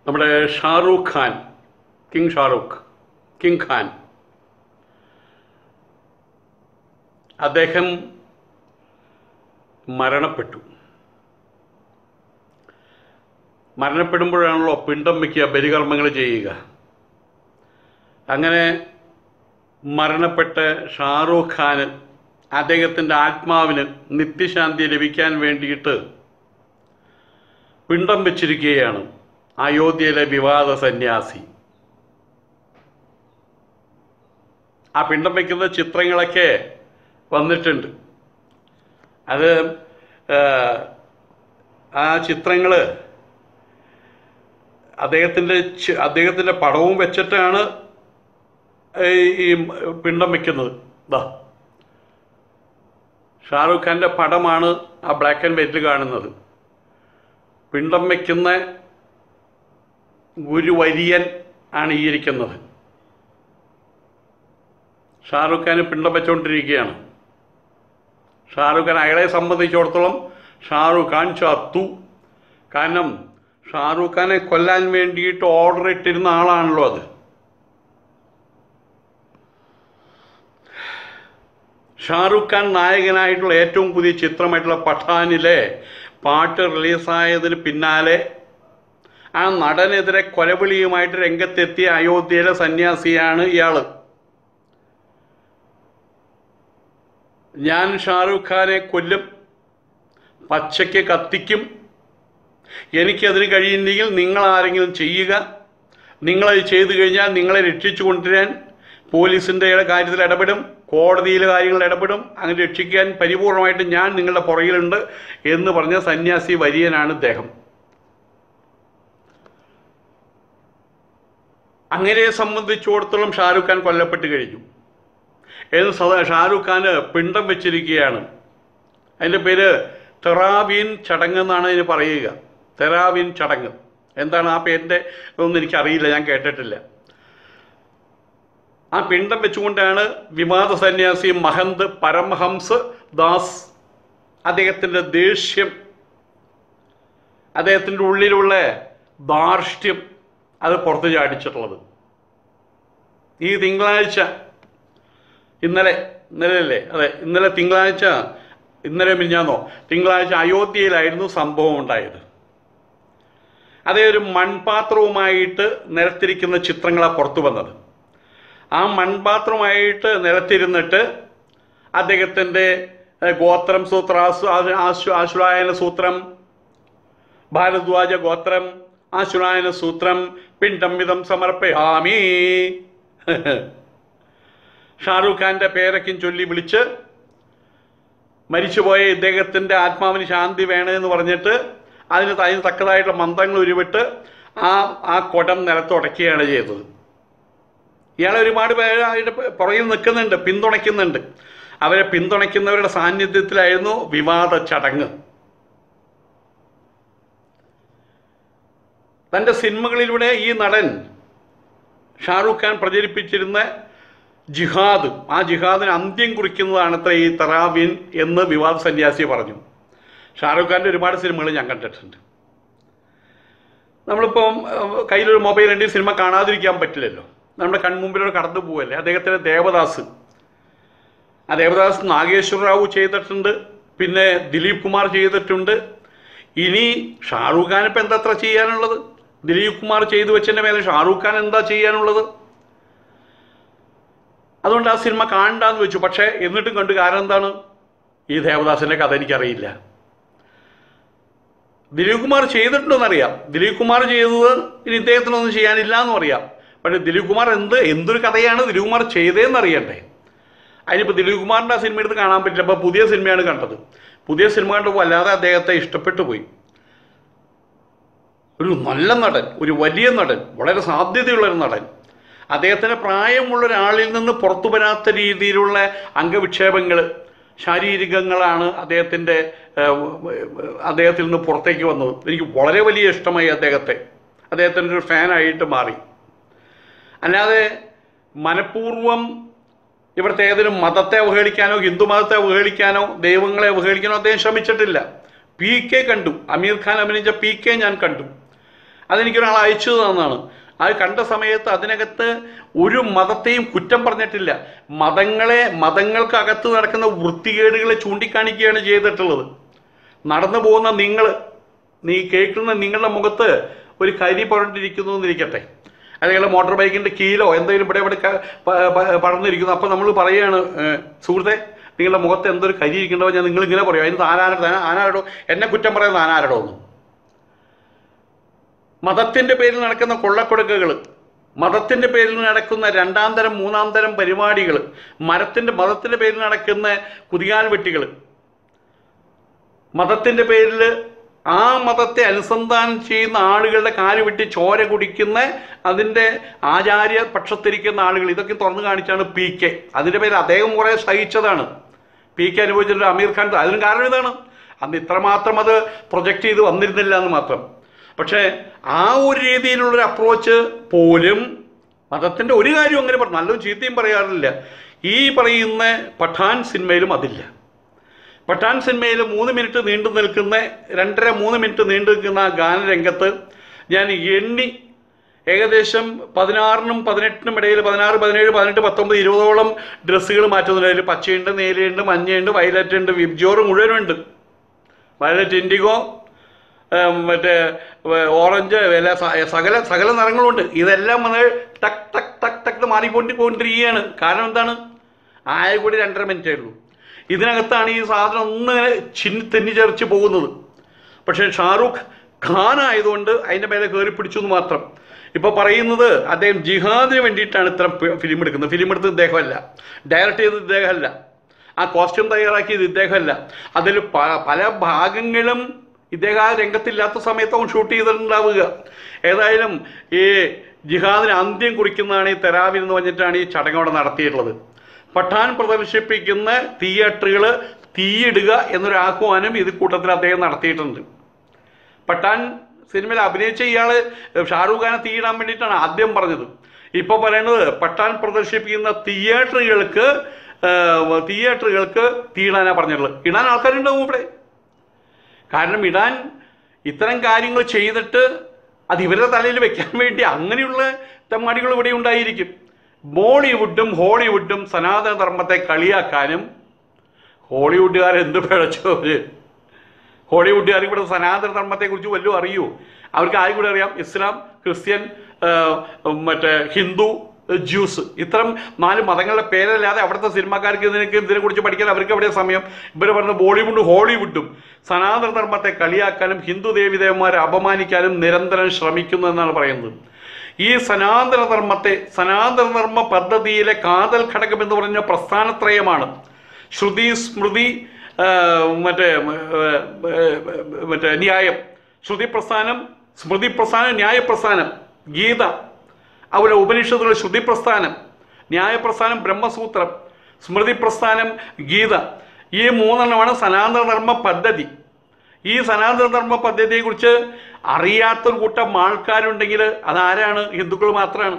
നമ്മുടെ Shahrukh Khan king Shahrukh king Khan അദ്ദേഹം മരണപ്പെട്ടു മരണപ്പെടുമ്പോഴാണല്ലോ പിണ്ടം വയ്ക്കുക ബലികർമ്മങ്ങൾ ചെയ്യുക അങ്ങനെ മരണപ്പെട്ട ഷാറൂഖ് ഖാന് അദ്ദേഹത്തിൻ്റെ ആത്മാവിന് നിത്യശാന്തി ലഭിക്കാൻ വേണ്ടിയിട്ട് പിണ്ടം വെച്ചിരിക്കുകയാണ് അയോധ്യയിലെ വിവാദ സന്യാസി ആ പിണ്ടം വയ്ക്കുന്ന ചിത്രങ്ങളൊക്കെ വന്നിട്ടുണ്ട് അത് ആ, ആ ചിത്രങ്ങൾ അദ്ദേഹത്തിൻ്റെ ചി- അദ്ദേഹത്തിൻ്റെ പടവും വെച്ചിട്ടാണ് ഈ ഈ പിണ്ടം വയ്ക്കുന്നത് ഇതാ ഷാറൂഖ് ഖാൻ്റെ പടമാണ് ആ ബ്ലാക്ക് ആൻഡ് വൈറ്റിൽ കാണുന്നത് പിണ്ടം വയ്ക്കുന്ന ഗുരുവര്യൻ ആണ് ഈ ഇരിക്കുന്നത് ഷാറൂഖ് ഖാന് പിണ്ടം വെച്ചുകൊണ്ടിരിക്കുകയാണ് ഷാറൂഖ് ഖാൻ അയാളെ സംബന്ധിച്ചിടത്തോളം ഷാറൂഖ് ഖാൻ ചത്തു കാരണം ഷാറൂഖ് ഖാനെ കൊല്ലാൻ വേണ്ടിയിട്ട് ഓർഡർ ഇട്ടിരുന്ന ആളാണല്ലോ അത് ഷാറൂഖ് ഖാൻ നായകനായിട്ടുള്ള ഏറ്റവും പുതിയ ചിത്രമായിട്ടുള്ള പഠാനിലെ പാട്ട് റിലീസായതിന് പിന്നാലെ ആ നടനെതിരെ കൊലവിളിയുമായിട്ട് രംഗത്തെത്തിയ അയോധ്യയിലെ സന്യാസിയാണ് ഇയാള് ഞാൻ ഷാറൂഖ് ഖാനെ കൊല്ലും പച്ചയ്ക്ക് കത്തിക്കും എനിക്കതിന് കഴിയുന്നെങ്കിൽ നിങ്ങൾ ആരെങ്കിലും ചെയ്യുക നിങ്ങളത് ചെയ്തു കഴിഞ്ഞാൽ നിങ്ങളെ രക്ഷിച്ചു കൊണ്ടുവരാൻ പോലീസിൻ്റെ കാര്യത്തിൽ ഇടപെടും കോടതിയിലെ കാര്യങ്ങൾ ഇടപെടും അങ്ങനെ രക്ഷിക്കാൻ പരിപൂർണമായിട്ട് ഞാൻ നിങ്ങളുടെ പുറകിലുണ്ട് എന്ന് പറഞ്ഞ സന്യാസി വര്യനാണ് ഇദ്ദേഹം അങ്ങനെ സംബന്ധിച്ചിടത്തോളം ഷാരൂഖ് ഖാൻ കൊല്ലപ്പെട്ട് കഴിഞ്ഞു എന്ന് സദാ ഷാരൂഖ് ഖാന് പിണ്ടം വെച്ചിരിക്കുകയാണ് അതിൻ്റെ പേര് തെറാവീൻ ചടങ്ങ് എന്നാണ് അതിന് പറയുക തെറാവീൻ ചടങ്ങ് എന്താണ് ആ പേരിൻ്റെ ഒന്നും എനിക്കറിയില്ല ഞാൻ കേട്ടിട്ടില്ല ആ പിണ്ടം വെച്ചുകൊണ്ടാണ് വിവാദ സന്യാസി മഹന്ത് പരമഹംസ് ദാസ് അദ്ദേഹത്തിൻ്റെ ദേഷ്യം അദ്ദേഹത്തിൻ്റെ ഉള്ളിലുള്ള ധാർഷ്ട്യം അത് പുറത്ത് ചാടിച്ചിട്ടുള്ളത് ഈ തിങ്കളാഴ്ച ഇന്നലെ ഇന്നലെ അല്ലേ അതെ ഇന്നലെ തിങ്കളാഴ്ച ഇന്നലെ മിഞ്ഞാന്നോ തിങ്കളാഴ്ച അയോധ്യയിലായിരുന്നു സംഭവം ഉണ്ടായത് അതേ ഒരു മൺപാത്രവുമായിട്ട് നിരത്തിരിക്കുന്ന ചിത്രങ്ങളാണ് പുറത്തു വന്നത് ആ മൺപാത്രമായിട്ട് നിരത്തിരുന്നിട്ട് അദ്ദേഹത്തിൻ്റെ ഏഹ്, ഗോത്രം സൂത്ര ആശു ആശു- ആശുലായന സൂത്രം ഭാരദ്വാജ ഗോത്രം ആശുലായന സൂത്രം പിണ്ടം വിധം സമർപ്പയാമി ഷാറൂഖ് ഖാന്റെ പേരൊക്കെ ചൊല്ലി വിളിച്ച് മരിച്ചുപോയ ഇദ്ദേഹത്തിൻ്റെ ആത്മാവിന് ശാന്തി വേണമെന്ന് പറഞ്ഞിട്ട് അതിന് ത- അതിന് തക്കതായിട്ടുള്ള മന്ത്രങ്ങൾ ഉരുവിട്ട് ആ ആ കുടം നിലത്തുടയ്ക്കുകയാണ് ചെയ്തത് ഇയാൾ ഒരുപാട് പേര് അതിൻ്റെ പുറകിൽ നിൽക്കുന്നുണ്ട് പിന്തുണയ്ക്കുന്നുണ്ട് അവരെ പിന്തുണയ്ക്കുന്നവരുടെ സാന്നിധ്യത്തിലായിരുന്നു വിവാദ ചടങ്ങ് തൻ്റെ സിനിമകളിലൂടെ ഈ നടൻ ഷാറൂഖ് ഖാൻ പ്രചരിപ്പിച്ചിരുന്ന ജിഹാദ് ആ ജിഹാദിന് അന്ത്യം കുറിക്കുന്നതാണ് അത്ര ഈ തറാവിൻ എന്ന് വിവാദ സന്യാസി പറഞ്ഞു ഷാറൂഖ് ഖാൻ്റെ ഒരുപാട് സിനിമകൾ ഞാൻ കണ്ടിട്ടുണ്ട് നമ്മളിപ്പം ഏഹ്, കയ്യിലൊരു മൊബൈൽ ഉണ്ടെങ്കിൽ സിനിമ കാണാതിരിക്കാൻ പറ്റില്ലല്ലോ നമ്മുടെ കൺമുമ്പിലൂടെ കടന്നു പോവല്ലേ അദ്ദേഹത്തിൻ്റെ ദേവദാസ് ആ ദേവദാസ് നാഗേശ്വര റാവു ചെയ്തിട്ടുണ്ട് പിന്നെ ദിലീപ് കുമാർ ചെയ്തിട്ടുണ്ട് ഇനി ഷാറൂഖ് ഖാൻ ഇപ്പം എന്താ അത്ര ചെയ്യാനുള്ളത് ദിലീപ് കുമാർ ചെയ്തു വെച്ചതിൻ്റെ മേലെ ഷാറൂഖ് ഖാൻ എന്താ ചെയ്യാനുള്ളത് അതുകൊണ്ട് ആ സിനിമ കാണണ്ടെന്ന് വെച്ചു പക്ഷേ എന്നിട്ടും കണ്ടു കാരണം എന്താണ് ഈ ദേവദാസിൻ്റെ കഥ എനിക്കറിയില്ല ദിലീപ് കുമാർ ചെയ്തിട്ടുണ്ടെന്നറിയാം ദിലീപ് കുമാർ ചെയ്തത് ഇനി ഇദ്ദേഹത്തിനൊന്നും ചെയ്യാനില്ല എന്നും അറിയാം പക്ഷേ ദിലീപ് കുമാർ എന്ത് എന്തൊരു കഥയാണ് ദിലീപ് കുമാർ ചെയ്തതെന്ന് അറിയണ്ടേ അതിനിപ്പോൾ ദിലീപ് കുമാറിൻ്റെ ആ സിനിമ എടുത്ത് കാണാൻ പറ്റില്ല അപ്പോൾ പുതിയ സിനിമയാണ് കണ്ടത് പുതിയ സിനിമ കണ്ടപ്പോൾ വല്ലാതെ അദ്ദേഹത്തെ ഇഷ്ടപ്പെട്ടു പോയി ഒരു നല്ല നടൻ ഒരു വലിയ നടൻ വളരെ സാധ്യതയുള്ളൊരു നടൻ അദ്ദേഹത്തിന് പ്രായമുള്ള ഒരാളിൽ നിന്ന് പുറത്തു വരാത്ത രീതിയിലുള്ള അംഗവിക്ഷേപങ്ങൾ ശാരീരികങ്ങളാണ് അദ്ദേഹത്തിൻ്റെ ഏഹ്, അദ്ദേഹത്തിൽ നിന്ന് പുറത്തേക്ക് വന്നത് എനിക്ക് വളരെ വലിയ ഇഷ്ടമായി അദ്ദേഹത്തെ അദ്ദേഹത്തിൻ്റെ ഒരു ഫാനായിട്ട് മാറി അല്ലാതെ മനഃപൂർവ്വം ഇവിടുത്തെ ഏതെങ്കിലും മതത്തെ അവഹേളിക്കാനോ ഹിന്ദു മതത്തെ അവഹേളിക്കാനോ ദൈവങ്ങളെ അവഹേളിക്കാനോ അദ്ദേഹം ശ്രമിച്ചിട്ടില്ല പി കെ കണ്ടു അമീർ ഖാൻ അഭിനയിച്ച പി കെ ഞാൻ കണ്ടു അതെനിക്കൊരാൾ അയച്ചു തന്നതാണ് അത് കണ്ട സമയത്ത് അതിനകത്ത് ഒരു മതത്തെയും കുറ്റം പറഞ്ഞിട്ടില്ല മതങ്ങളെ മതങ്ങൾക്കകത്ത് നടക്കുന്ന വൃത്തികേടുകളെ ചൂണ്ടിക്കാണിക്കുകയാണ് ചെയ്തിട്ടുള്ളത് നടന്നു പോകുന്ന നിങ്ങൾ നീ കേൾക്കുന്ന നിങ്ങളുടെ മുഖത്ത് ഒരു കരി പുരണ്ടിരിക്കുന്നു എന്നിരിക്കട്ടെ അല്ലെങ്കിൽ മോട്ടോർ ബൈക്കിൻ്റെ കീലോ എന്തെങ്കിലും ഇവിടെ ഇവിടെ ക- പ- പ- പടർന്നിരിക്കുന്നു അപ്പോൾ നമ്മൾ പറയുകയാണ് ഏഹ്, സുഹൃത്തെ നിങ്ങളുടെ മുഖത്ത് എന്തൊരു കരി ഇരിക്കണ്ടോ ഞാൻ നിങ്ങൾ ഇങ്ങനെ പറയും അതിന് താനാരോ ആനാരടോ എന്നെ കുറ്റം പറയുന്ന ആനാരടോ എന്ന് മതത്തിൻ്റെ പേരിൽ നടക്കുന്ന കൊള്ളക്കൊടുക്കുകൾ മതത്തിൻ്റെ പേരിൽ നടക്കുന്ന രണ്ടാം തരം മൂന്നാം തരം പരിപാടികൾ മരത്തിൻ്റെ മതത്തിൻ്റെ പേരിൽ നടക്കുന്ന കുതികാൽ വെട്ടികൾ മതത്തിൻ്റെ പേരിൽ ആ മതത്തെ അനുസന്ധാനം ചെയ്യുന്ന ആളുകളുടെ കാല് വെട്ടി ചോര കുടിക്കുന്ന അതിൻ്റെ ആചാര്യ പക്ഷത്തിരിക്കുന്ന ആളുകൾ ഇതൊക്കെ തുറന്നു കാണിച്ചാണ് പി കെ അതിൻ്റെ പേരിൽ അദ്ദേഹം കുറേ സഹിച്ചതാണ് പി കെ അനുഭവിച്ചിട്ട് അമീർ ഖാൻ അതിന് കാരണം ഇതാണ് അന്ന് ഇത്രമാത്രം അത് പ്രൊജക്റ്റ് ചെയ്ത് വന്നിരുന്നില്ല എന്ന് മാത്രം പക്ഷേ ആ ഒരു രീതിയിലുള്ളൊരു അപ്രോച്ച് പോലും മതത്തിൻ്റെ ഒരു കാര്യം അങ്ങനെ പറഞ്ഞു നല്ലതും ചീത്തയും പറയാറില്ല ഈ പറയുന്ന പഠാൻ സിനിമയിലും അതില്ല പഠാൻ സിനിമയിൽ മൂന്ന് മിനിറ്റ് നീണ്ടു നിൽക്കുന്ന രണ്ടര മൂന്ന് മിനിറ്റ് നീണ്ടു നിൽക്കുന്ന ആ ഗാനരംഗത്ത് ഞാൻ എണ്ണി ഏകദേശം പതിനാറിനും പതിനെട്ടിനും ഇടയിൽ പതിനാറ് പതിനേഴ് പതിനെട്ട് പത്തൊമ്പത് ഇരുപതോളം ഡ്രസ്സുകൾ മാറ്റുന്നുണ്ട് അതിൽ പച്ചയുണ്ട് നീലയുണ്ട് മഞ്ഞയുണ്ട് വയലറ്റ് ഉണ്ട് വിബ്ജോറ് മുഴുവനുണ്ട് വയലറ്റ് ഇൻഡിഗോ ഏം, മറ്റേ വേ- ഓറഞ്ച് വില സ- സകല സകല നിറങ്ങളുണ്ട് ഇതെല്ലാം വന്ന് ടക്ക് ടക്ക് ടക്ക് ടക്ക് മാറിക്കൊണ്ടി കൊണ്ടിരിക്കുകയാണ് കാരണം എന്താണ് ആയ കൂടി രണ്ടര മിനിറ്റേ ഉള്ളൂ ഇതിനകത്താണ് ഈ സാധനം ഒന്നിങ്ങനെ ചിന്നി തെന്നി ചെറിച്ച് പോകുന്നത് പക്ഷേ ഷാറൂഖ് ഖാൻ ആയതുകൊണ്ട് അതിൻ്റെ മേലെ കയറി പിടിച്ചു എന്ന് മാത്രം ഇപ്പോൾ പറയുന്നത് അദ്ദേഹം ജിഹാദിന് വേണ്ടിയിട്ടാണ് ഇത്തരം ഫി- ഫിലിം എടുക്കുന്നത് ഫിലിം എടുത്തത് ഇദ്ദേഹമല്ല ഡയറക്റ്റ് ചെയ്തത് ഇദ്ദേഹമല്ല ആ കോസ്റ്റ്യൂം തയ്യാറാക്കിയത് ഇദ്ദേഹമല്ല അതിൽ പ- പല ഭാഗങ്ങളും ഇദ്ദേഹം ആ രംഗത്തില്ലാത്ത സമയത്ത് അവൻ ഷൂട്ട് ചെയ്തിട്ടുണ്ടാവുക ഏതായാലും ഈ ജിഹാദിന് അന്ത്യം കുറിക്കുന്നതാണ് ഈ തെരാവിൽ എന്ന് പറഞ്ഞിട്ടാണ് ഈ ചടങ്ങ് അവിടെ നടത്തിയിട്ടുള്ളത് പഠാൻ പ്രദർശിപ്പിക്കുന്ന തിയേറ്ററുകൾ തീയിടുക എന്നൊരു ആഹ്വാനം ഇത് കൂട്ടത്തിൽ അദ്ദേഹം നടത്തിയിട്ടുണ്ട് പഠാൻ സിനിമയിൽ അഭിനയിച്ച ഇയാള് ഷാറൂഖ് ഖാനെ തീയിടാൻ വേണ്ടിയിട്ടാണ് ആദ്യം പറഞ്ഞത് ഇപ്പോൾ പറയുന്നത് പഠാൻ പ്രദർശിപ്പിക്കുന്ന തിയേറ്ററുകൾക്ക് ഏഹ്, തിയേറ്ററുകൾക്ക് തീയിടാനാണ് പറഞ്ഞിട്ടുള്ളത് ഇടാൻ ആൾക്കാരുണ്ടാവും ഇവിടെ കാരണം ഇടാൻ ഇത്തരം കാര്യങ്ങൾ ചെയ്തിട്ട് അത് ഇവരുടെ തലയിൽ വെക്കാൻ വേണ്ടി അങ്ങനെയുള്ള തെമ്മാടികൾ ഇവിടെ ഉണ്ടായിരിക്കും ബോളിവുഡും ഹോളിവുഡും സനാതന ധർമ്മത്തെ കളിയാക്കാനും ഹോളിവുഡുകാർ എന്ത് പിഴച്ചോ അവര് ഹോളിവുഡുകാർ ഇവിടെ സനാതന ധർമ്മത്തെക്കുറിച്ച് വല്ലതും അറിയൂ അവർക്ക് ആരും കൂടെ അറിയാം ഇസ്ലാം ക്രിസ്ത്യൻ ആ, മറ്റേ ഹിന്ദു ജ്യൂസ് ഇത്തരം നാല് മതങ്ങളുടെ പേരല്ലാതെ അവിടുത്തെ സിനിമാക്കാർക്ക് ഇതിനൊക്കെ ഇതിനെക്കുറിച്ച് പഠിക്കാൻ അവർക്ക് എവിടെ സമയം ഇവർ പറഞ്ഞ ബോളിവുഡും ഹോളിവുഡും സനാതന ധർമ്മത്തെ കളിയാക്കാനും ഹിന്ദു ദേവിദേവന്മാരെ അപമാനിക്കാനും നിരന്തരം ശ്രമിക്കുന്നു എന്നാണ് പറയുന്നത് ഈ സനാതന ധർമ്മത്തെ സനാതന ധർമ്മ പദ്ധതിയിലെ കാതൽ ഘടകം എന്ന് പറഞ്ഞ പ്രസ്ഥാനത്രയമാണ് ശ്രുതി സ്മൃതി ആ, മറ്റേ ആ, മറ്റേ ന്യായം ശ്രുതി പ്രസ്ഥാനം സ്മൃതി പ്രസ്ഥാനം ന്യായ പ്രസ്ഥാനം ഗീത അതുപോലെ ഉപനിഷത്തുള്ള ശ്രുതി പ്രസ്ഥാനം ന്യായ പ്രസ്ഥാനം ബ്രഹ്മസൂത്രം സ്മൃതി പ്രസ്ഥാനം ഗീത ഈ മൂന്നെണ്ണമാണ് സനാതന ധർമ്മ പദ്ധതി ഈ സനാതന ധർമ്മ പദ്ധതിയെക്കുറിച്ച് അറിയാത്തൊരു കൂട്ടം ആൾക്കാരുണ്ടെങ്കിൽ അതാരാണ് ഹിന്ദുക്കൾ മാത്രമാണ്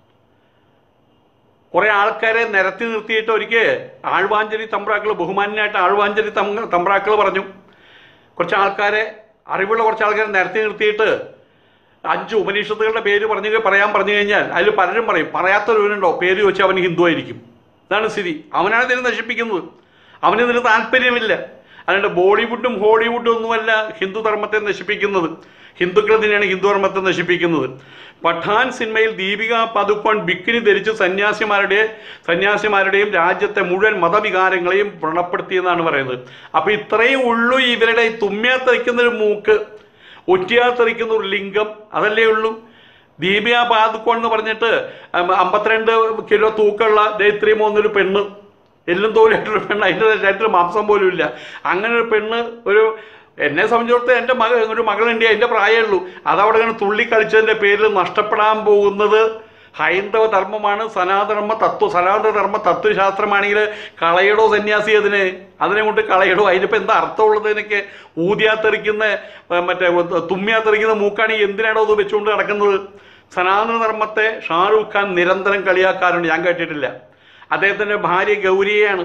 കുറെ ആൾക്കാരെ നിരത്തി നിർത്തിയിട്ട് ഒരിക്കൽ ആഴ്വാഞ്ചലി തമ്പ്രാക്കൾ ബഹുമാന്യനായിട്ട് ആഴ്വാഞ്ചലി തം- തമ്പ്രാക്കൾ പറഞ്ഞു കുറച്ച് ആൾക്കാരെ അറിവുള്ള കുറച്ച് ആൾക്കാരെ നിരത്തി നിർത്തിയിട്ട് അഞ്ച് ഉപനിഷത്തുകളുടെ പേര് പറഞ്ഞു പറയാൻ പറഞ്ഞു കഴിഞ്ഞാൽ അതിൽ പലരും പറയും പറയാത്തൊരുവനുണ്ടോ പേര് ചോദിച്ചാൽ അവന് ഹിന്ദു ആയിരിക്കും ഇതാണ് സ്ഥിതി അവനാണ് ഇതിനെ നശിപ്പിക്കുന്നത് അവന് ഇതിന് താല്പര്യമില്ല അതുകൊണ്ട് ബോളിവുഡും ഹോളിവുഡും ഒന്നുമല്ല ഹിന്ദു ധർമ്മത്തെ നശിപ്പിക്കുന്നത് ഹിന്ദുക്കൾ തന്നെയാണ് ഹിന്ദു ധർമ്മത്തെ നശിപ്പിക്കുന്നത് പഠാൻ സിനിമയിൽ ദീപിക പതുക്കോൺ ബിക്കിനി ധരിച്ച് സന്യാസിമാരുടെ സന്യാസിമാരുടെയും രാജ്യത്തെ മുഴുവൻ മതവികാരങ്ങളെയും വ്രണപ്പെടുത്തിയെന്നാണ് പറയുന്നത് അപ്പൊ ഇത്രയും ഉള്ളൂ ഇവരുടെ ഈ തുമ്മിയാത്തറിക്കുന്ന ഒരു മൂക്ക് ഒറ്റിയാത്തറിക്കുന്ന ഒരു ലിംഗം അതല്ലേ ഉള്ളൂ ദീപിക പാതുക്കോൺ എന്ന് പറഞ്ഞിട്ട് അം- അമ്പത്തിരണ്ട് കിലോ തൂക്കമുള്ള ദൈത്രി പോകുന്നൊരു പെണ്ണ് എല്ലും തോലായിട്ടൊരു പെണ്ണ് അതിൻ്റെ ശരീരത്തിൽ മാംസം പോലും ഇല്ല അങ്ങനെ ഒരു പെണ്ണ് ഒരു എന്നെ സംബന്ധിച്ചിടത്തോളം എൻ്റെ മകൾ ഒരു മകളുണ്ട് അതിൻ്റെ പ്രായമേ ഉള്ളൂ അതവിടെ ഇങ്ങനെ തുള്ളി കളിച്ചതിൻ്റെ പേരിൽ നഷ്ടപ്പെടാൻ പോകുന്നത് ഹൈന്ദവ ധർമ്മമാണ് സനാതനധർമ്മ തത്വ സനാതന ധർമ്മ തത്വശാസ്ത്രമാണെങ്കിൽ കളയടോ സന്യാസി അതിനെ അതിനെ കൊണ്ട് കളയടോ അതിനിപ്പോൾ എന്താ അർത്ഥമുള്ളത് എന്നൊക്കെ ഊതിയാത്തെറിക്കുന്ന ഏ, മറ്റേ തുമ്മിയാത്തെറിക്കുന്ന മൂക്കാണി എന്തിനാണോ അത് വെച്ചുകൊണ്ട് നടക്കുന്നത് സനാതന ധർമ്മത്തെ ഷാറൂഖ് ഖാൻ നിരന്തരം കളിയാക്കാറുണ്ട് ഞാൻ കേട്ടിട്ടില്ല അദ്ദേഹത്തിൻ്റെ ഭാര്യ ഗൗരിയെയാണ്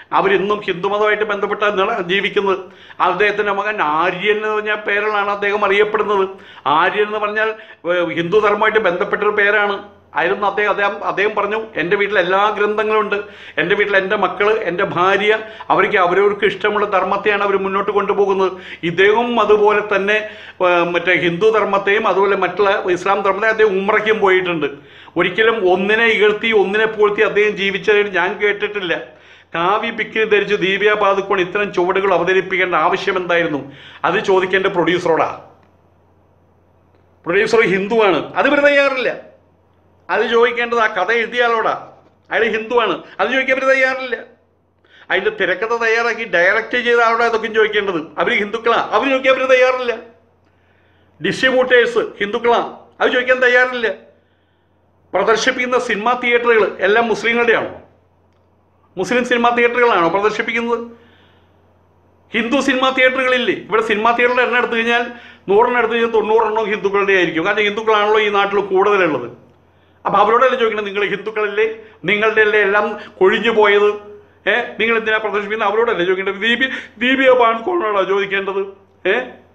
അവരിന്നും ഹിന്ദുമതമായിട്ട് ബന്ധപ്പെട്ട നില- ജീവിക്കുന്നത് അദ്ദേഹത്തിൻ്റെ മകൻ ആര്യൻ എന്ന് പറഞ്ഞ പേരിലാണ് അദ്ദേഹം അറിയപ്പെടുന്നത് ആര്യൻ എന്ന് പറഞ്ഞാൽ ഏർ, ഹിന്ദു ധർമ്മമായിട്ട് ബന്ധപ്പെട്ടൊരു പേരാണ് ആയിരുന്നു അദ്ദേഹം അദ്ദേഹം അദ്ദേഹം പറഞ്ഞു എൻ്റെ വീട്ടിൽ എല്ലാ ഗ്രന്ഥങ്ങളും ഉണ്ട് എൻ്റെ വീട്ടിൽ എൻ്റെ മക്കള് എൻ്റെ ഭാര്യ അവർക്ക് അവരവർക്ക് ഇഷ്ടമുള്ള ധർമ്മത്തെയാണ് അവർ മുന്നോട്ട് കൊണ്ടുപോകുന്നത് ഇദ്ദേഹവും അതുപോലെ തന്നെ ഏർ, മറ്റേ ഹിന്ദു ധർമ്മത്തെയും അതുപോലെ മറ്റുള്ള ഇസ്ലാം ധർമ്മത്തെ അദ്ദേഹം ഉമ്രയ്ക്കും പോയിട്ടുണ്ട് ഒരിക്കലും ഒന്നിനെ ഇകഴ്ത്തി ഒന്നിനെ പൂഴ്ത്തി അദ്ദേഹം ജീവിച്ചതായിട്ട് ഞാൻ കേട്ടിട്ടില്ല കാവി പിക്കിനി ധരിച്ച് ദീപിക പാതുക്കോൺ ഇത്തരം ചുവടുകൾ അവതരിപ്പിക്കേണ്ട ആവശ്യം എന്തായിരുന്നു അത് ചോദിക്കേണ്ട പ്രൊഡ്യൂസറോടാ പ്രൊഡ്യൂസർ ഹിന്ദുവാണ് അത് ഇവർ തയ്യാറില്ല അത് ചോദിക്കേണ്ടത് ആ കഥ എഴുതിയാലോടാ അയാൾ ഹിന്ദുവാണ് അത് ചോദിക്കാൻ അവർ തയ്യാറില്ല അതിൻ്റെ തിരക്കഥ തയ്യാറാക്കി ഡയറക്റ്റ് ചെയ്ത ആളോട് അതൊക്കെ ചോദിക്കേണ്ടത് അവർ ഹിന്ദുക്കളാ അവർ ചോദിക്കാൻ അവർ തയ്യാറില്ല ഡിസ്ട്രിബ്യൂട്ടേഴ്സ് ഹിന്ദുക്കളാ അത് ചോദിക്കാൻ തയ്യാറില്ല പ്രദർശിപ്പിക്കുന്ന സിനിമാ തിയേറ്ററുകൾ എല്ലാം മുസ്ലിങ്ങളുടെയാണോ മുസ്ലിം സിനിമാ തിയേറ്ററുകളാണോ പ്രദർശിപ്പിക്കുന്നത് ഹിന്ദു സിനിമാ തിയേറ്ററുകളില്ലേ ഇവിടെ സിനിമാ തിയേറ്ററിൽ എണ്ണം എടുത്തു കഴിഞ്ഞാൽ നൂറെണ്ണം എടുത്തു കഴിഞ്ഞാൽ തൊണ്ണൂറെണ്ണം ഹിന്ദുക്കളുടെ ആയിരിക്കും കാരണം ഹിന്ദുക്കളാണല്ലോ ഈ നാട്ടിൽ കൂടുതലുള്ളത് അപ്പോൾ അവരോടല്ലേ ചോദിക്കണം നിങ്ങൾ ഹിന്ദുക്കളല്ലേ നിങ്ങളുടെ അല്ലേ എല്ലാം കൊഴിഞ്ഞു പോയത് ഏ നിങ്ങൾ എന്തിനാ പ്രദർശിപ്പിക്കുന്നത് അവരോടല്ലേ ചോദിക്കേണ്ടത് ദീപി ദീപിക പാൻകോണാണോ ചോദിക്കേണ്ടത് ഏ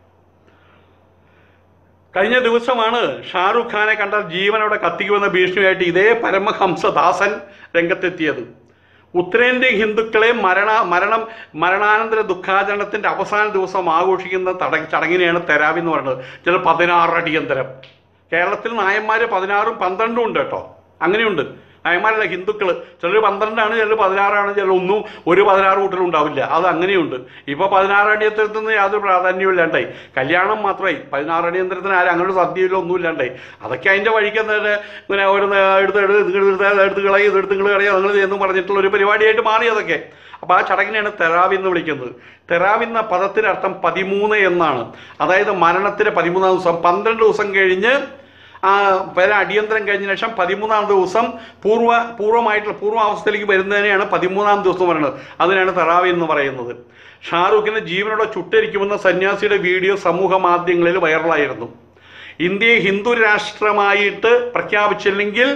കഴിഞ്ഞ ദിവസമാണ് ഷാറുഖ് ഖാനെ കണ്ടാൽ ജീവനോടെ കത്തിക്കുമെന്ന ഭീഷണിയായിട്ട് ഇതേ പരമഹംസദാസൻ രംഗത്തെത്തിയത് ഉത്തരേന്ത്യൻ ഹിന്ദുക്കളെ മരണ മരണം മരണാനന്തര ദുഃഖാചരണത്തിന്റെ അവസാന ദിവസം ആഘോഷിക്കുന്ന തട ചടങ്ങിനെയാണ് തെരാവി എന്ന് പറയുന്നത് ചില പതിനാറ് അടിയന്തരം കേരളത്തിൽ നായന്മാർ പതിനാറും പന്ത്രണ്ടും ഉണ്ട് കേട്ടോ അങ്ങനെയുണ്ട് നായന്മാരല്ല ഹിന്ദുക്കൾ ചിലർ പന്ത്രണ്ടാണ് ചിലർ പതിനാറാണ് ചിലർ ഒന്നും ഒരു പതിനാറ് കൂട്ടലും ഉണ്ടാവില്ല അത് അങ്ങനെയുണ്ട് ഇപ്പോൾ പതിനാറ് അടിയന്തരത്തിന് യാതൊരു പ്രാധാന്യവും ഇല്ലാണ്ടായി കല്യാണം മാത്രമായി പതിനാറ് അടിയന്തരത്തിന് ആരും അങ്ങനെ ഒരു സദ്യയിലോ ഒന്നും ഇല്ലാണ്ടായി അതൊക്കെ അതിൻ്റെ വഴിക്ക് എന്താണ് ഇങ്ങനെ ഒരു എടുത്ത് എടുത്ത് നിങ്ങൾ എടുത്ത് എടുത്ത് കളയും ഇത് എടുത്ത് നിങ്ങൾ കളയുക നിങ്ങൾ എന്ന് പറഞ്ഞിട്ടുള്ള ഒരു പരിപാടിയായിട്ട് മാറി അതൊക്കെ അപ്പോൾ ആ ചടങ്ങിനെയാണ് തെറാവി എന്ന് വിളിക്കുന്നത് തെറാവി എന്ന പദത്തിന് അർത്ഥം പതിമൂന്ന് എന്നാണ് അതായത് മരണത്തിന് പതിമൂന്നാം ദിവസം പന്ത്രണ്ട് ദിവസം കഴിഞ്ഞ് ആ പല അടിയന്തരം കഴിഞ്ഞ ശേഷം പതിമൂന്നാം ദിവസം പൂർവ്വ പൂർവ്വമായിട്ടുള്ള പൂർവ്വാവസ്ഥയിലേക്ക് വരുന്നതിനെയാണ് പതിമൂന്നാം ദിവസം പറയുന്നത് അതിനാണ് തെറാവി എന്ന് പറയുന്നത് ഷാറൂഖിനെ ജീവനോടെ ചുട്ടരിക്കുമെന്ന സന്യാസിയുടെ വീഡിയോ സമൂഹ മാധ്യമങ്ങളിൽ വൈറലായിരുന്നു ഇന്ത്യയെ ഹിന്ദു രാഷ്ട്രമായിട്ട് പ്രഖ്യാപിച്ചില്ലെങ്കിൽ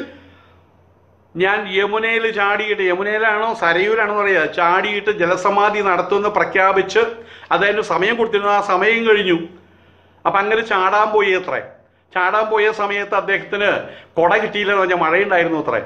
ഞാൻ യമുനയിൽ ചാടിയിട്ട് യമുനയിലാണോ സരയൂരാണോ പറയുക ചാടിയിട്ട് ജലസമാധി നടത്തുമെന്ന് പ്രഖ്യാപിച്ച് അതിന് സമയം കൊടുത്തിരുന്നു ആ സമയം കഴിഞ്ഞു അപ്പം അങ്ങനെ ചാടാൻ പോയി അത്രേ ചാടാൻ പോയ സമയത്ത് അദ്ദേഹത്തിന് കൊട കിട്ടിയില്ലെന്ന് പറഞ്ഞാൽ മഴയുണ്ടായിരുന്നു അത്രേ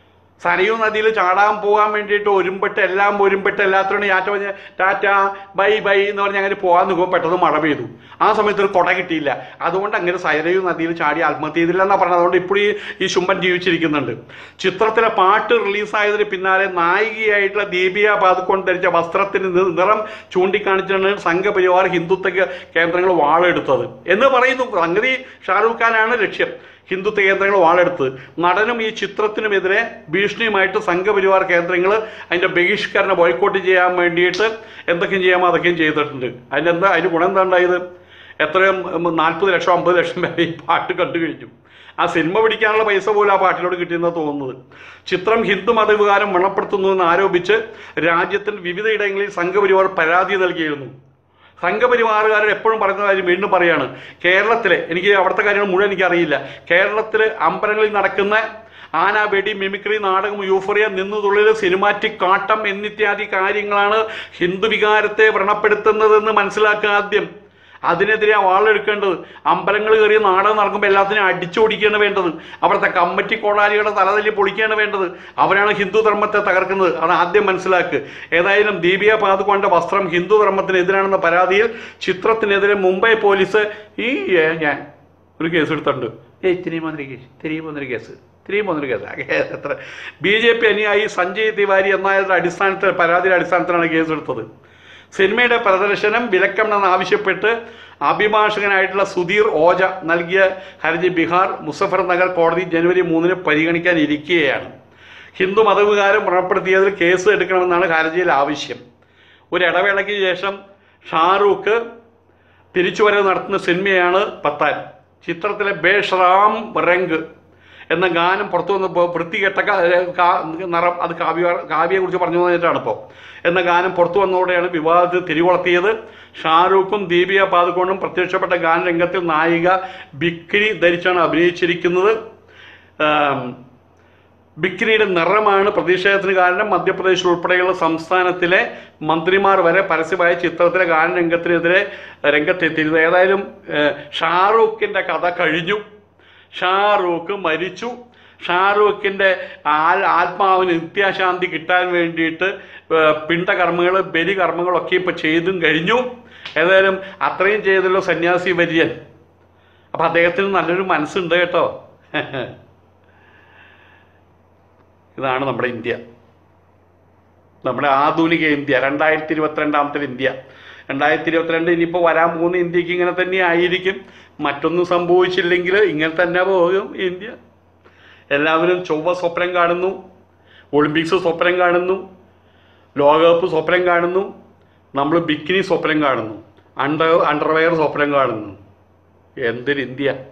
സരയൂ നദിയിൽ ചാടാൻ പോകാൻ വേണ്ടിയിട്ട് ഒരുമ്പെട്ട് എല്ലാം ഒരുമ്പെട്ട് എല്ലാത്തിനും യാറ്റ പറഞ്ഞ് ടാറ്റ ബൈ ബൈ എന്ന് പറഞ്ഞ് അങ്ങനെ പോകാൻ നിൽക്കുമ്പോൾ പെട്ടെന്ന് മഴ പെയ്തു ആ സമയത്ത് ഒരു കൊട കിട്ടിയില്ല അതുകൊണ്ട് അങ്ങനെ സരയൂ നദിയിൽ ചാടി ആത്മഹത്യ ചെയ്തില്ല എന്നാണ് പറഞ്ഞത് അതുകൊണ്ട് ഇപ്പോഴും ഈ- ഈ ശുംഭൻ ജീവിച്ചിരിക്കുന്നുണ്ട് ചിത്രത്തിലെ പാട്ട് റിലീസായതിന് പിന്നാലെ നായികയായിട്ടുള്ള ദീപിക പാതുക്കോൺ ധരിച്ച വസ്ത്രത്തിന് നി- നിറം ചൂണ്ടിക്കാണിച്ചാണ് സംഘപരിവാർ ഹിന്ദുത്വ കേന്ദ്രങ്ങൾ വാളെടുത്തത് എന്ന് പറയുന്നു സംഗതി ഷാറൂഖ് ഖാനാണ് ലക്ഷ്യം ഹിന്ദുത്വ കേന്ദ്രങ്ങൾ വാളെടുത്ത് നടനും ഈ ചിത്രത്തിനുമെതിരെ ഭീഷണിയുമായിട്ട് സംഘപരിവാർ കേന്ദ്രങ്ങൾ അതിൻ്റെ ബഹിഷ്കരണ ബോയ്ക്കോട്ട് ചെയ്യാൻ വേണ്ടിയിട്ട് എന്തൊക്കെയും ചെയ്യാമോ അതൊക്കെയും ചെയ്തിട്ടുണ്ട് അതിൻ്റെ എന്താ അതിന് ഗുണം എന്താ ഉണ്ടായത് എത്രയും നാൽപ്പത് ലക്ഷം അമ്പത് ലക്ഷം വരെ ഈ പാട്ട് കണ്ടു കഴിഞ്ഞു ആ സിനിമ പിടിക്കാനുള്ള പൈസ പോലും ആ പാട്ടിലോട് കിട്ടിയെന്നാണ് തോന്നുന്നത് ചിത്രം ഹിന്ദു മതവികാരം വ്രണപ്പെടുത്തുന്നുവെന്ന് ആരോപിച്ച് രാജ്യത്തിൽ വിവിധയിടങ്ങളിൽ സംഘപരിവാർ പരാതി നൽകിയിരുന്നു സംഘപരിവാറുകാരൻ എപ്പോഴും പറയുന്ന കാര്യം വീണ്ടും പറയാണ് കേരളത്തിലെ എനിക്ക് അവിടുത്തെ കാര്യങ്ങൾ മുഴുവൻ എനിക്കറിയില്ല കേരളത്തിൽ അമ്പലങ്ങളിൽ നടക്കുന്ന ആന വെടി മിമിക്രി നാടകം യൂഫറിയ നിന്നുതുള്ളിൽ സിനിമാറ്റിക് കാട്ടം എന്നിത്യാദി കാര്യങ്ങളാണ് ഹിന്ദു വികാരത്തെ വ്രണപ്പെടുത്തുന്നതെന്ന് മനസ്സിലാക്കുക ആദ്യം അതിനെതിരെ വാളെടുക്കേണ്ടത് അമ്പലങ്ങൾ കയറി നാടകം നടക്കുമ്പോൾ എല്ലാത്തിനും അടിച്ചോടിക്കുകയാണ് വേണ്ടത് അവിടുത്തെ കമ്മിറ്റി കോടാലികളുടെ തലതല്ലി പൊളിക്കുകയാണ് വേണ്ടത് അവരാണ് ഹിന്ദു ധർമ്മത്തെ തകർക്കുന്നത് അത് ആദ്യം മനസ്സിലാക്കുക ഏതായാലും ദീപിക പാതുകൊണ്ട വസ്ത്രം ഹിന്ദു ധർമ്മത്തിനെതിരാണെന്ന പരാതിയിൽ ചിത്രത്തിനെതിരെ മുംബൈ പോലീസ് ഈ ഏ, ഞാൻ ഒരു കേസ് എടുത്തിട്ടുണ്ട് ഏയ് ഇത്തിരിയും വന്നൊരു കേസ് ഇത്തിരിയും വന്നൊരു കേസ് ഇത്തിരിയും വന്നൊരു കേസ് ആ കേസ് എത്ര ബി ജെ പി അനുയായി സഞ്ജയ് തിവാരി എന്നയാളുടെ അടിസ്ഥാനത്തിൽ പരാതിയുടെ അടിസ്ഥാനത്തിലാണ് കേസ് എടുത്തത് സിനിമയുടെ പ്രദർശനം വിലക്കണമെന്ന് ആവശ്യപ്പെട്ട് അഭിഭാഷകനായിട്ടുള്ള സുധീർ ഓജ നൽകിയ ഹർജി ബീഹാർ മുസഫർ നഗർ കോടതി ജനുവരി മൂന്നിന് പരിഗണിക്കാൻ ഇരിക്കുകയാണ് ഹിന്ദു മതവികാരം വ്രണപ്പെടുത്തിയതിൽ കേസ് എടുക്കണമെന്നാണ് ഹർജിയിൽ ആവശ്യം ഒരു ഇടവേളയ്ക്ക് ശേഷം ഷാറൂഖ് തിരിച്ചുവരവ് നടത്തുന്ന സിനിമയാണ് പത്താൻ ചിത്രത്തിലെ ബേഷ്റാം റംഗ് എന്ന ഗാനം പുറത്തു വന്നപ്പോൾ വൃത്തികെട്ട ക- കാ- നിറം അത് കാവ്യ കാവ്യയെക്കുറിച്ച് പറഞ്ഞു തന്നിട്ടാണ് ഇപ്പോൾ എന്ന ഗാനം പുറത്തു വന്നതോടെയാണ് വിവാദത്തിൽ തിരികൊളത്തിയത് ഷാരൂഖും ദീപിക പാതുക്കോണും പ്രത്യക്ഷപ്പെട്ട ഗാനരംഗത്തിൽ നായിക ബിക്കിനി ധരിച്ചാണ് അഭിനയിച്ചിരിക്കുന്നത് ആം, ബിക്കിനിയുടെ നിറമാണ് പ്രതിഷേധത്തിന് കാരണം മധ്യപ്രദേശ് ഉൾപ്പെടെയുള്ള സംസ്ഥാനത്തിലെ മന്ത്രിമാർ വരെ പരസ്യമായ ചിത്രത്തിലെ ഗാനരംഗത്തിനെതിരെ രംഗത്തെത്തിയിരുന്നു ഏതായാലും ഏഹ്, ഷാറൂഖിൻ്റെ കഥ കഴിഞ്ഞു ഷാറൂഖ് മരിച്ചു ഷാറൂഖിൻ്റെ ആൽ ആത്മാവിന് നിത്യാശാന്തി കിട്ടാൻ വേണ്ടിയിട്ട് ഏഹ്, പിണ്ടകർമ്മങ്ങൾ ബലികർമ്മങ്ങളൊക്കെ ഇപ്പോൾ ചെയ്തും കഴിഞ്ഞു ഏതായാലും അത്രയും ചെയ്തല്ലോ സന്യാസി വര്യൻ അപ്പം അദ്ദേഹത്തിന് നല്ലൊരു മനസ്സുണ്ട് കേട്ടോ ഇതാണ് നമ്മുടെ ഇന്ത്യ നമ്മുടെ ആധുനിക ഇന്ത്യ രണ്ടായിരത്തി ഇരുപത്തിരണ്ടാമത്തെ ഇന്ത്യ രണ്ടായിരത്തി ഇരുപത്തിരണ്ട് ഇനിയിപ്പോൾ വരാൻ പോകുന്ന ഇന്ത്യക്ക് ഇങ്ങനെ തന്നെ ആയിരിക്കും മറ്റൊന്നും സംഭവിച്ചില്ലെങ്കിൽ ഇങ്ങനെ തന്നെ പോകും ഇന്ത്യ എല്ലാവരും ചൊവ്വ സ്വപ്നം കാണുന്നു ഒളിമ്പിക്സ് സ്വപ്നം കാണുന്നു ലോകകപ്പ് സ്വപ്നം കാണുന്നു നമ്മൾ ബിക്കിനി സ്വപ്നം കാണുന്നു അണ്ടർ അണ്ടർവെയർ സ്വപ്നം കാണുന്നു എന്തൊരു ഇന്ത്യ